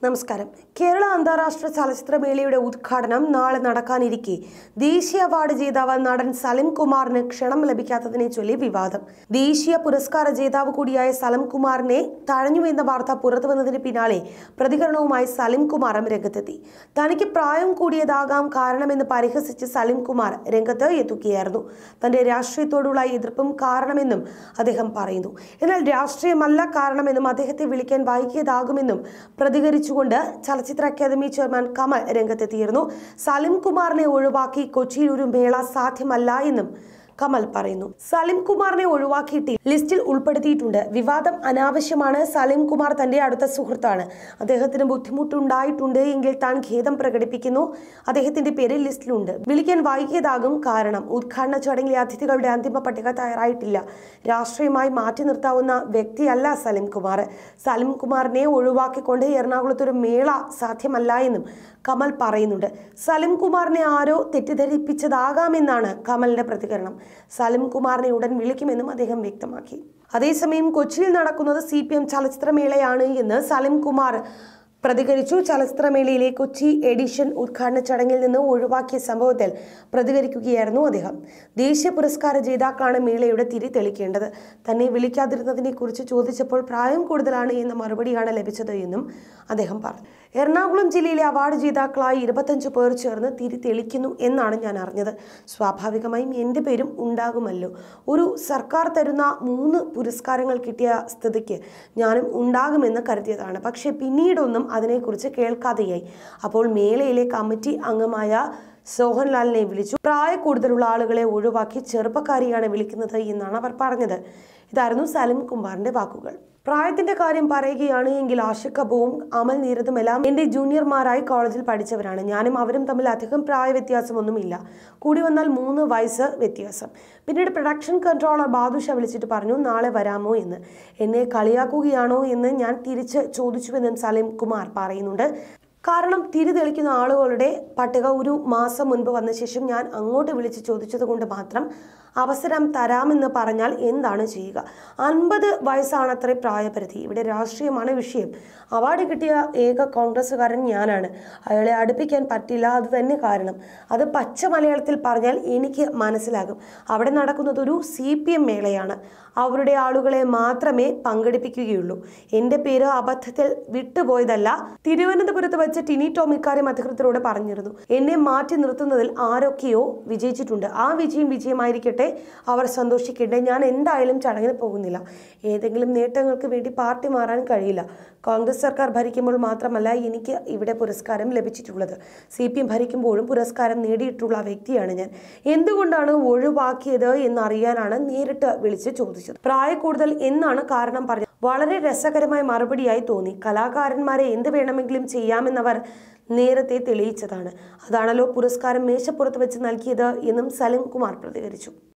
നമസ്കാരം കേരള അന്താരാഷ്ട്ര ചലച്ചിത്രമേളയുടെ ഉദ്ഘാടനം നാളെ നടക്കാനിരിക്കെ ദേശീയ അവാർഡ് ജേതാവ് നടൻ സലിം കുമാറിന് ക്ഷണം ലഭിക്കാത്തതിനെ ചൊല്ലി വിവാദം ദേശീയ പുരസ്കാര ജേതാവ് കൂടിയായ സലിം കുമാറിനെ തഴഞ്ഞുവെന്ന വാർത്ത പുറത്തു വന്നതിന് പിന്നാലെ പ്രതികരണവുമായി സലിം കുമാറും രംഗത്തെത്തി തനിക്ക് പ്രായം കൂടിയതാകാം കാരണമെന്ന് പരിഹസിച്ച് സലിം കുമാർ രംഗത്ത് എത്തുകയായിരുന്നു തന്റെ രാഷ്ട്രീയത്തോടുള്ള എതിർപ്പും കാരണമെന്നും അദ്ദേഹം പറയുന്നു എന്നാൽ രാഷ്ട്രീയമല്ല കാരണമെന്നും അദ്ദേഹത്തെ വിളിക്കാൻ വൈകിയതാകുമെന്നും പ്രതികരിച്ചുകൊണ്ട് ചലച്ചിത്ര അക്കാദമി ചെയർമാൻ കമൽ രംഗത്തെത്തിയിരുന്നു സലിം കുമാറിനെ ഒഴിവാക്കി കൊച്ചിയിൽ ഒരു മേള സാധ്യമല്ല എന്നും കമൽ പറയുന്നു സലിം കുമാറിനെ ഒഴിവാക്കിയിട്ട് ലിസ്റ്റിൽ ഉൾപ്പെടുത്തിയിട്ടുണ്ട് വിവാദം അനാവശ്യമാണ് സലിം കുമാർ തന്റെ അടുത്ത സുഹൃത്താണ് അദ്ദേഹത്തിന് ബുദ്ധിമുട്ടുണ്ടായിട്ടുണ്ട് എങ്കിൽ താൻ ഖേദം പ്രകടിപ്പിക്കുന്നു അദ്ദേഹത്തിന്റെ പേര് ലിസ്റ്റിലുണ്ട് വിളിക്കാൻ വൈകിയതാകും കാരണം ഉദ്ഘാടന ചടങ്ങിലെ അതിഥികളുടെ അന്തിമ പട്ടിക തയ്യാറായിട്ടില്ല രാഷ്ട്രീയമായി മാറ്റി നിർത്താവുന്ന വ്യക്തിയല്ല സലിം കുമാർ സലിം കുമാറിനെ ഒഴിവാക്കിക്കൊണ്ട് എറണാകുളത്ത് ഒരു മേള സാധ്യമല്ല എന്നും കമൽ പറയുന്നുണ്ട് സലിം കുമാറിനെ ആരോ തെറ്റിദ്ധരിപ്പിച്ചതാകാമെന്നാണ് കമലിന്റെ പ്രതികരണം സലിം കുമാറിനെ ഉടൻ വിളിക്കുമെന്നും അദ്ദേഹം വ്യക്തമാക്കി അതേസമയം കൊച്ചിയിൽ നടക്കുന്നത് സി പി എം ചലച്ചിത്രമേളയാണ് എന്ന് സലിം കുമാർ പ്രതികരിച്ചു ചലച്ചിത്രമേളയിലെ കൊച്ചി എഡിഷൻ ഉദ്ഘാടന ചടങ്ങിൽ നിന്ന് ഒഴിവാക്കിയ സംഭവത്തിൽ പ്രതികരിക്കുകയായിരുന്നു അദ്ദേഹം ദേശീയ പുരസ്കാര ജേതാക്കളാണ് മേളയുടെ തിരി തെളിക്കേണ്ടത് തന്നെ വിളിക്കാതിരുന്നതിനെ കുറിച്ച് ചോദിച്ചപ്പോൾ പ്രായം കൂടുതലാണ് എന്ന മറുപടിയാണ് ലഭിച്ചത് എന്നും അദ്ദേഹം പറഞ്ഞു എറണാകുളം ജില്ലയിലെ അവാർഡ് ജേതാക്കളായി ഇരുപത്തഞ്ച് പേർ ചേർന്ന് തിരി തെളിക്കുന്നു എന്നാണ് ഞാൻ അറിഞ്ഞത് സ്വാഭാവികമായും എൻ്റെ പേരും ഉണ്ടാകുമല്ലോ ഒരു സർക്കാർ തരുന്ന മൂന്ന് പുരസ്കാരങ്ങൾ കിട്ടിയ സ്ഥിതിക്ക് ഞാനും ഉണ്ടാകുമെന്ന് കരുതിയതാണ് പക്ഷേ പിന്നീടൊന്നും അതിനെക്കുറിച്ച് കേൾക്കാതെയായി അപ്പോൾ മേളയിലെ കമ്മിറ്റി അംഗമായ സോഹൻലാലിനെ വിളിച്ചു പ്രായ കൂടുതലുള്ള ആളുകളെ ഒഴിവാക്കി ചെറുപ്പക്കാരിയാണ് വിളിക്കുന്നത് എന്നാണ് അവർ പറഞ്ഞത് ഇതായിരുന്നു സലിം കുമാറിന്റെ വാക്കുകൾ പ്രായത്തിന്റെ കാര്യം പറയുകയാണ് എങ്കിൽ ആഷിഖ് കപൂറും അമൽ നീരദുമെല്ലാം എൻ്റെ ജൂനിയർമാരായി കോളേജിൽ പഠിച്ചവരാണ് ഞാനും അവരും തമ്മിൽ അധികം പ്രായ വ്യത്യാസമൊന്നുമില്ല കൂടി വന്നാൽ മൂന്ന് വയസ്സ് വ്യത്യാസം പിന്നീട് പ്രൊഡക്ഷൻ കൺട്രോളർ ബാദുഷ വിളിച്ചിട്ട് പറഞ്ഞു നാളെ വരാമോ എന്ന് എന്നെ കളിയാക്കുകയാണോ എന്ന് ഞാൻ തിരിച്ച് ചോദിച്ചുവെന്നും സലിം കുമാർ പറയുന്നുണ്ട് കാരണം തിരി തെളിക്കുന്ന ആളുകളുടെ പട്ടിക ഒരു മാസം മുൻപ് വന്ന ശേഷം ഞാൻ അങ്ങോട്ട് വിളിച്ച് ചോദിച്ചത് കൊണ്ട് മാത്രം അവസരം തരാമെന്ന് പറഞ്ഞാൽ എന്താണ് ചെയ്യുക അൻപത് വയസ്സാണ് അത്ര പ്രായപരിധി ഇവിടെ രാഷ്ട്രീയമാണ് വിഷയം അവാർഡ് കിട്ടിയ ഏക കോൺഗ്രസ്സുകാരൻ ഞാനാണ് അയാളെ അടുപ്പിക്കാൻ പറ്റില്ല അത് തന്നെ കാരണം അത് പച്ച മലയാളത്തിൽ പറഞ്ഞാൽ എനിക്ക് മനസ്സിലാകും അവിടെ നടക്കുന്നത് ഒരു സി പി എം മേളയാണ് അവരുടെ ആളുകളെ മാത്രമേ പങ്കെടുപ്പിക്കുകയുള്ളൂ എൻ്റെ പേര് അബദ്ധത്തിൽ വിട്ടുപോയതല്ല തിരുവനന്തപുരത്ത് വെച്ച് ടിനി ടോം ഇക്കാര്യം അധികൃതരോട് പറഞ്ഞിരുന്നു എന്നെ മാറ്റി നിർത്തുന്നതിൽ ആരൊക്കെയോ വിജയിച്ചിട്ടുണ്ട് ആ വിജയം വിജയമായിരിക്കട്ടെ അവർ സന്തോഷിക്കട്ടെ ഞാൻ എന്തായാലും ചടങ്ങിന് പോകുന്നില്ല ഏതെങ്കിലും നേട്ടങ്ങൾക്ക് വേണ്ടി പാർട്ടി മാറാൻ കഴിയില്ല കോൺഗ്രസ് സർക്കാർ ഭരിക്കുമ്പോൾ മാത്രമല്ല എനിക്ക് ഇവിടെ പുരസ്കാരം ലഭിച്ചിട്ടുള്ളത് സി പി എം ഭരിക്കുമ്പോഴും പുരസ്കാരം നേടിയിട്ടുള്ള വ്യക്തിയാണ് ഞാൻ എന്തുകൊണ്ടാണ് ഒഴിവാക്കിയത് എന്നറിയാനാണ് നേരിട്ട് വിളിച്ച് ചോദിച്ചത് പ്രായ കൂടുതൽ എന്നാണ് കാരണം പറഞ്ഞത് വളരെ രസകരമായ മറുപടിയായി തോന്നി കലാകാരന്മാരെ എന്ത് വേണമെങ്കിലും ചെയ്യാമെന്നവർ നേരത്തെ തെളിയിച്ചതാണ് അതാണല്ലോ പുരസ്കാരം മേശപ്പുറത്ത് വെച്ച് നൽകിയത് എന്നും സലിം കുമാർ പ്രതികരിച്ചു